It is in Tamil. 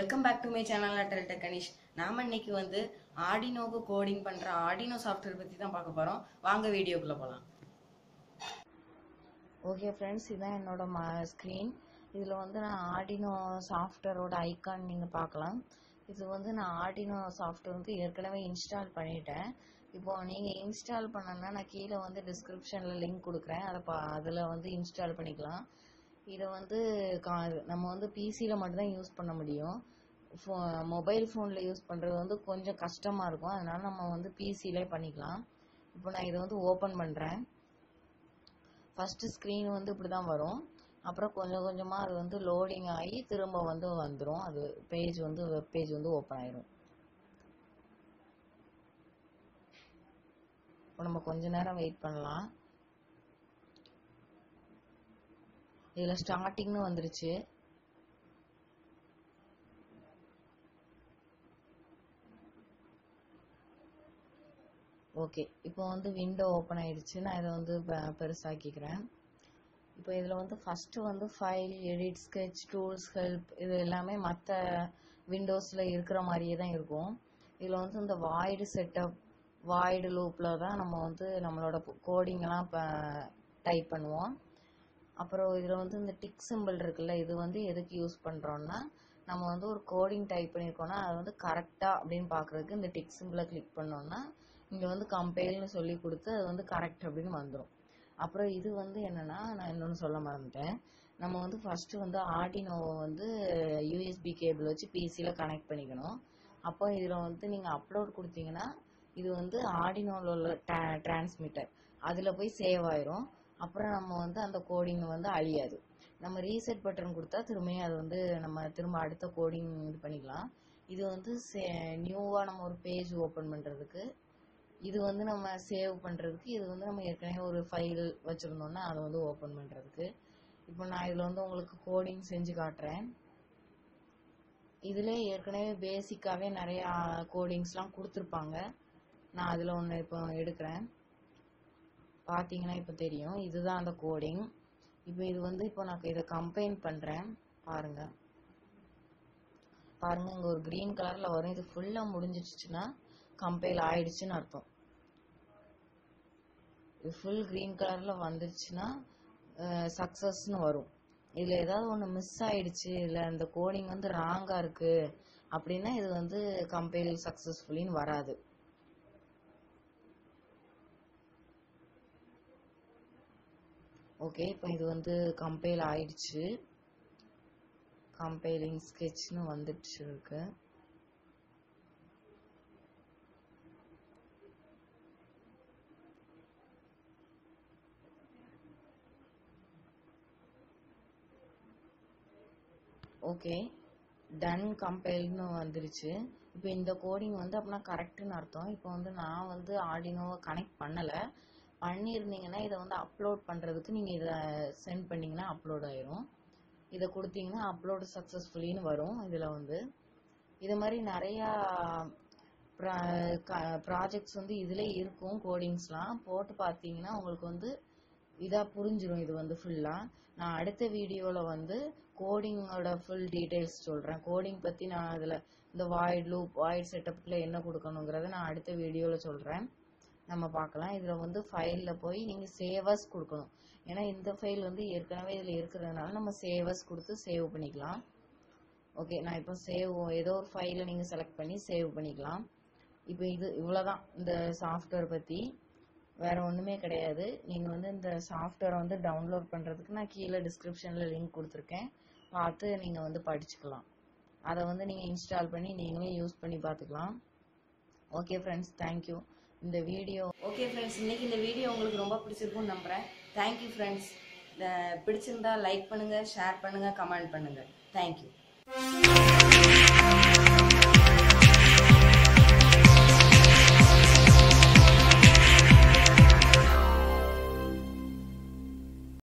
welcome back to my channel Atal டெக்கனிஷ் நாம இன்னைக்கு வந்து ஆர்டினோக்கு கோடிங் பண்ற ஆர்டினோ சாஃப்ட்வேர் பத்தி தான் பார்க்க போறோம் வாங்க வீடியோக்குள்ள போலாம் ஓகே ஃப்ரெண்ட்ஸ் இதான் என்னோட ம ஸ்க்ரீன் இதில் வந்து நான் ஆர்டினோ சாஃப்ட்வேரோட ஐக்கான் நீங்கள் பார்க்கலாம் இது வந்து நான் ஆர்டினோ சாஃப்ட்வேர் வந்து ஏற்கனவே இன்ஸ்டால் பண்ணிட்டேன் இப்போ நீங்கள் இன்ஸ்டால் பண்ணனா நான் கீழே வந்து டிஸ்கிரிப்ஷனில் லிங்க் கொடுக்குறேன் அதை பா அதில் வந்து இன்ஸ்டால் பண்ணிக்கலாம் இதை வந்து கா நம்ம வந்து பிசியில் மட்டும்தான் யூஸ் பண்ண முடியும் ஃபோ மொபைல் ஃபோனில் யூஸ் பண்ணுறது வந்து கொஞ்சம் கஷ்டமாக இருக்கும் அதனால நம்ம வந்து பிசிலே பண்ணிக்கலாம் இப்போ நான் இதை வந்து ஓப்பன் பண்ணுறேன் ஃபஸ்ட்டு ஸ்க்ரீன் வந்து இப்படி தான் வரும் அப்புறம் கொஞ்சம் கொஞ்சமாக அது வந்து லோடிங் ஆகி திரும்ப வந்து வந்துடும் அது பேஜ் வந்து வெப் பேஜ் வந்து ஓப்பன் ஆயிரும் இப்போ நம்ம கொஞ்ச நேரம் வெயிட் பண்ணலாம் இதில் ஸ்டார்டிங்னு வந்துருச்சு ஓகே இப்போ வந்து விண்டோ ஓப்பன் ஆயிடுச்சு நான் இதை வந்து பெ- பெருசாக்கிக்கிறேன் இப்போ இதில் வந்து ஃபஸ்ட்டு வந்து file edit sketch tools help இது எல்லாமே மற்ற விண்டோஸில் இருக்கிற மாதிரியே தான் இருக்கும் இதில் வந்து இந்த வாய்டு செட்டப் வாய்டு லூப்பில் தான் நம்ம வந்து நம்மளோட கோடிங்கெல்லாம் இப்போ டைப் பண்ணுவோம் அப்புறம் இதில் வந்து இந்த டிக் சிம்பிள் இருக்குல்ல இது வந்து எதுக்கு யூஸ் பண்ணுறோம்னா நம்ம வந்து ஒரு கோடிங் டைப் பண்ணியிருக்கோம்னா அது வந்து கரெக்டாக அப்படின்னு பார்க்குறதுக்கு இந்த டிக் சிம்பிளை கிளிக் பண்ணோம்னா இங்கே வந்து கம்பைல்னு சொல்லி கொடுத்து அது வந்து கரெக்ட் அப்படின்னு வந்துடும் அப்புறம் இது வந்து என்னன்னா நான் இன்னொன்று சொல்ல மறந்துட்டேன் நம்ம வந்து ஃபர்ஸ்ட் வந்து ஆர்டினோவை வந்து யூஎஸ்பி கேபிள் வச்சு பிசியில் கனெக்ட் பண்ணிக்கணும் அப்போ இதில் வந்து நீங்கள் அப்லோட் கொடுத்தீங்கன்னா இது வந்து ஆர்டினோவில் உள்ள டிரான்ஸ்மிட்டர் அதில் போய் சேவ் ஆயிரும் அப்புறம் நம்ம வந்து அந்த கோடிங் வந்து அழியாது நம்ம ரீசெட் பட்டன் கொடுத்தா திரும்பியும் அது வந்து நம்ம திரும்ப அடுத்த கோடிங் இது பண்ணிக்கலாம் இது வந்து நியூவாக நம்ம ஒரு பேஜ் ஓப்பன் பண்ணுறதுக்கு இது வந்து நம்ம சேவ் பண்ணுறதுக்கு இது வந்து நம்ம ஏற்கனவே ஒரு ஃபைல் வச்சுருந்தோம்னா அதை வந்து ஓப்பன் பண்ணுறதுக்கு இப்போ நான் இதில் வந்து உங்களுக்கு கோடிங் செஞ்சு காட்டுறேன் இதில் ஏற்கனவே பேசிக்காகவே நிறையா கோடிங்ஸ்லாம் கொடுத்துருப்பாங்க நான் அதில் ஒன்று இப்போ எடுக்கிறேன் பார்த்தீங்கன்னா இப்போ தெரியும் இதுதான் அந்த கோடிங் இப்போ இது வந்து இப்போ நான் இதை கம்பைன் பண்ணுறேன் பாருங்க பாருங்க இங்கே ஒரு க்ரீன் கலரில் வரும் இது ஃபுல்லாக முடிஞ்சிடுச்சுன்னா கம்பைல் ஆயிடுச்சுன்னு அர்த்தம் இது ஃபுல் க்ரீன் கலரில் வந்துருச்சுன்னா சக்ஸஸ்னு வரும் இதில் ஏதாவது ஒன்று மிஸ் ஆயிடுச்சு இல்லை இந்த கோடிங் வந்து ராங்காக இருக்கு அப்படின்னா இது வந்து கம்பைல் சக்ஸஸ்ஃபுல்லின்னு வராது ஓகே இப்போ இது வந்து கம்பைல் ஆயிடுச்சு கம்பைலிங் ஸ்கெட்ச்னு வந்துடுச்சு இருக்கு ஓகே டன் கம்பைல்னு வந்துருச்சு இப்போ இந்த கோடிங் வந்து அப்படின்னா கரெக்டுன்னு அர்த்தம் இப்போ வந்து நான் வந்து ஆர்டினோவை கனெக்ட் பண்ணலை பண்ணியிருந்தீங்கன்னா இதை வந்து அப்லோட் பண்ணுறதுக்கு நீங்கள் இதை சென்ட் பண்ணிங்கன்னா அப்லோட் ஆயிரும் இதை கொடுத்தீங்கன்னா அப்லோடு சக்ஸஸ்ஃபுல்லின்னு வரும் இதில் வந்து இது மாதிரி நிறையா ப்ராஜெக்ட்ஸ் வந்து இதில் இருக்கும் கோடிங்ஸ்லாம் போட்டு பார்த்தீங்கன்னா உங்களுக்கு வந்து இதாக புரிஞ்சிடும் இது வந்து ஃபுல்லாக நான் அடுத்த வீடியோவில் வந்து கோடிங்கோட ஃபுல் டீட்டெயில்ஸ் சொல்கிறேன் கோடிங் பற்றி நான் அதில் இந்த வாய்ட் லூப் வாய்ட் செட்டப்பில் என்ன கொடுக்கணுங்கிறத நான் அடுத்த வீடியோவில் சொல்கிறேன் நம்ம பார்க்கலாம் இதில் வந்து ஃபைலில் போய் நீங்கள் சேவஸ் கொடுக்கணும் ஏன்னா இந்த ஃபைல் வந்து ஏற்கனவே இதில் இருக்கிறதுனால நம்ம சேவஸ் கொடுத்து சேவ் பண்ணிக்கலாம் ஓகே நான் இப்போ சேவ் ஏதோ ஒரு ஃபைலை நீங்கள் செலக்ட் பண்ணி சேவ் பண்ணிக்கலாம் இப்போ இது இவ்வளோதான் இந்த சாஃப்ட்வேர் பற்றி வேற ஒன்றுமே கிடையாது நீங்கள் வந்து இந்த சாஃப்ட்வேரை வந்து டவுன்லோட் பண்ணுறதுக்கு நான் கீழே டிஸ்கிரிப்ஷனில் லிங்க் கொடுத்துருக்கேன் பார்த்து நீங்கள் வந்து படிச்சுக்கலாம் அதை வந்து நீங்கள் இன்ஸ்டால் பண்ணி நீங்களே யூஸ் பண்ணி பார்த்துக்கலாம் ஓகே ஃப்ரெண்ட்ஸ் தேங்க்யூ இந்த வீடியோ ஓகே ஃப்ரெண்ட்ஸ் இன்னைக்கு இந்த வீடியோ உங்களுக்கு ரொம்ப பிடிச்சிருக்கும்னு நம்புறேன் தேங்க்யூ ஃப்ரெண்ட்ஸ் பிடிச்சிருந்தா லைக் பண்ணுங்க ஷேர் பண்ணுங்க கமெண்ட் பண்ணுங்க தேங்க்யூ